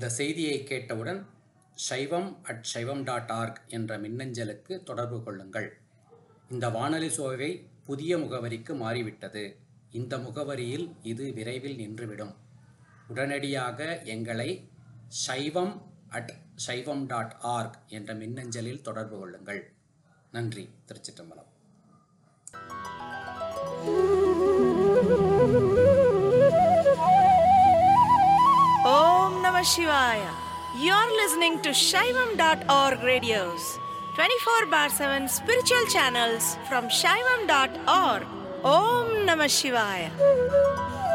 இந்த செய்தியை கேட்டவுடன் சைவம் அட் சைவம் டாட் ஆர்க் என்ற மின்னஞ்சலுக்கு தொடர்பு கொள்ளுங்கள் இந்த வானொலி சோவை புதிய முகவரிக்கு மாறிவிட்டது இந்த முகவரியில் இது விரைவில் நின்றுவிடும் உடனடியாக எங்களை சைவம் அட் சைவம் டாட் ஆர்க் என்ற மின்னஞ்சலில் தொடர்பு கொள்ளுங்கள் நன்றி திருச்சிற்றம்பலம் Om Namah Shivaya. You're listening to Shaivam.org radios, 24 bar 7 spiritual channels from Shaivam.org. Om Namah Shivaya.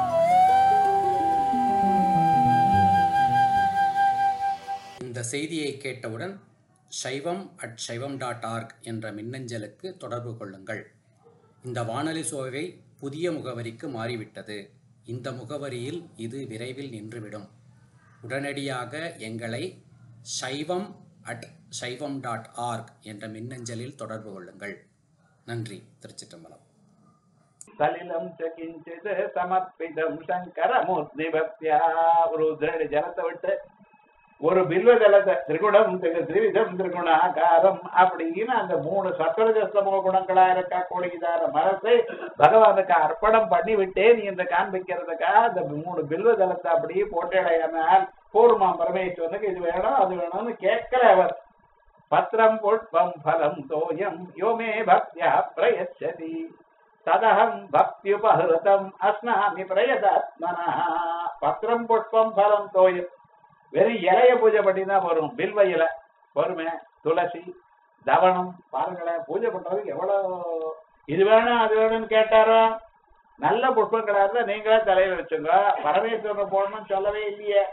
இந்த செய்தியை கேட்டவுடன் சைவம் அட் சைவம் டாட் ஆர்க் என்ற மின்னஞ்சலுக்கு தொடர்பு கொள்ளுங்கள் இந்த வானொலி சோவை புதிய முகவரிக்கு மாறிவிட்டது இந்த முகவரியில் இது விரைவில் நின்றுவிடும் உடனடியாக எங்களை சைவம் அட் சைவம் டாட் ஆர்க் என்ற மின்னஞ்சலில் தொடர்பு கொள்ளுங்கள் நன்றி திருச்சிற்றம்பலம் சலிலம் ச கிஞ்சித் சமர்ப்பிதம் சங்கரமூர்த்தி பக்தியா ஒரு உதிரடி ஜலத்தை விட்டு ஒரு பில்வ ஜலத்தை திரிகுணம் திரு திரிவிதம் திரிகுணாகாரம் அப்படின்னு அந்த மூணு சத்வரஜஸ்தமோ குணங்களா இருக்கா கூடியதான மனசை பகவானுக்கு அர்ப்பணம் பண்ணி விட்டேன் என்று காண்பிக்கிறதுக்காக அந்த மூணு பில்வ ஜலத்தை அப்படியே போட்டேடையானால் பூர்மா பரமேஸ்வரனுக்கு இது வேணும் அது வேணும்னு கேட்கல அவர் பத்திரம் புஷ்பம் ஃபலம் தோயம் யோமே பக்தியா பிரயச்சதி ததகம் பக்தியுபஹிருதம் அஸ்னாமி பிரயதாத்மனா பத்திரம் புஷ்பம் ஃபலம் தோயம் வெறும் இலைய பூஜை பண்ணினா வரும் பில்வ இலை வருமே துளசி தவனம் பாருங்களேன் பூஜை பண்றதுக்கு எவ்வளவு இது வேணும் அது வேணும்னு கேட்டாரோ நல்ல புஷ்பங்களா இருந்தா நீங்களே தலையில வச்சுங்க பரமேஸ்வரன் போடணும்னு சொல்லவே இல்லையே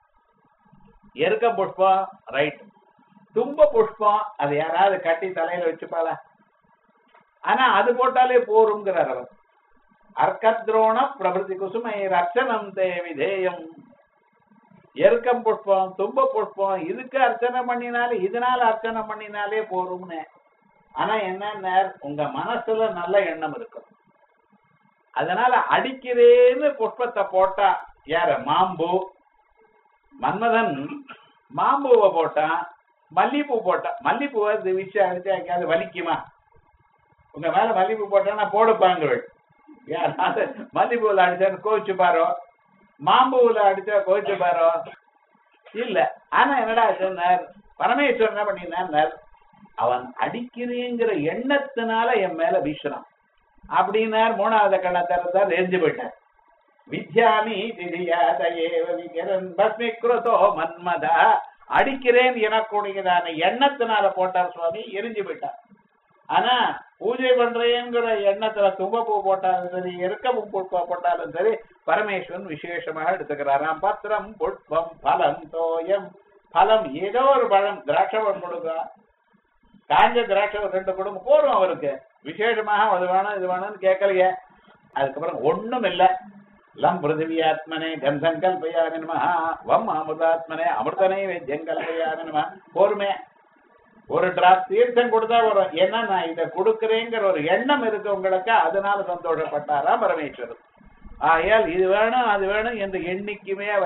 எருக்க புஷ்பம் ரைட் தும்ப புஷ்பம் அது யாராவது கட்டி தலையில வச்சுப்பாளா ஆனா அது போட்டாலே போருங்கிறார் அவர் அர்க்கத்ரோண பிரபதி குசுமை ரட்சணம் தே விதேயம் எருக்கம் புஷ்பம் தும்ப புஷ்பம் இதுக்கு அர்ச்சனை பண்ணினாலே இதனால அர்ச்சனை பண்ணினாலே போரும்னு ஆனா என்ன உங்க மனசுல நல்ல எண்ணம் இருக்கும் அதனால அடிக்கிறேன்னு புஷ்பத்தை போட்டா யார மாம்பூ மன்மதன் மாம்பூவை போட்டான் மல்லிப்பூ போட்டான் மல்லிப்பூவை இது விஷயம் அடிச்சா எங்கேயாவது வலிக்குமா உங்க மேல மல்லிப்பூ போட்டா போடுப்பாங்க யாராவது மல்லிப்பூவில் அடிச்சான்னு கோவிச்சு பாரோ மாம்பூவில் அடிச்சா கோவிச்சு பாரோ இல்ல ஆனா என்னடா சொன்னார் பரமேஸ்வரன் என்ன பண்ணினார் அவன் அடிக்கிறேங்கிற எண்ணத்தினால என் மேல வீசுறான் அப்படின்னார் மூணாவது கண்ணை திறந்தார் எரிஞ்சு போயிட்டார் வித்யாமி திதியாதேவ விகரன் பஸ்மிக்ருதோ மன்மதா அடிக்கிறேன் எனக்கூடியதான எண்ணத்தினால போட்டார் சுவாமி எரிஞ்சு போயிட்டார் ஆனா பூஜை பண்றேங்கிற எண்ணத்துல தும்பப்பூ போட்டாலும் சரி எருக்கம்பூ புஷ்பா போட்டாலும் சரி பரமேஸ்வரன் விசேஷமாக எடுத்துக்கிறாராம் பத்திரம் புஷ்பம் பலம் தோயம் பலம் ஏதோ ஒரு பழம் திராட்சை பழம் கொடுக்க காஞ்ச திராட்சை ஒரு ரெண்டு குடும்பம் போரும் அவருக்கு விசேஷமாக அது வேணும் இது வேணும்னு கேட்கலையே அதுக்கப்புறம் ஒண்ணும் இல்லை லம் பிருத்திவியாத்மனே கந்தம் கல்பயாமி நம வம் அமிர்தாத்மனே அமிர்தனே வேத்தியம் கல்பயாமி நம போருமே ஒரு டிராப் தீர்த்தம் கொடுத்தா வரும் ஏன்னா நான் இதை கொடுக்குறேங்கிற ஒரு எண்ணம் இருக்கு உங்களுக்கு அதனால சந்தோஷப்பட்டாரா பரமேஸ்வரன் ஆகையால் இது வேணும் அது வேணும் என்று எண்ணிக்குமே அவர்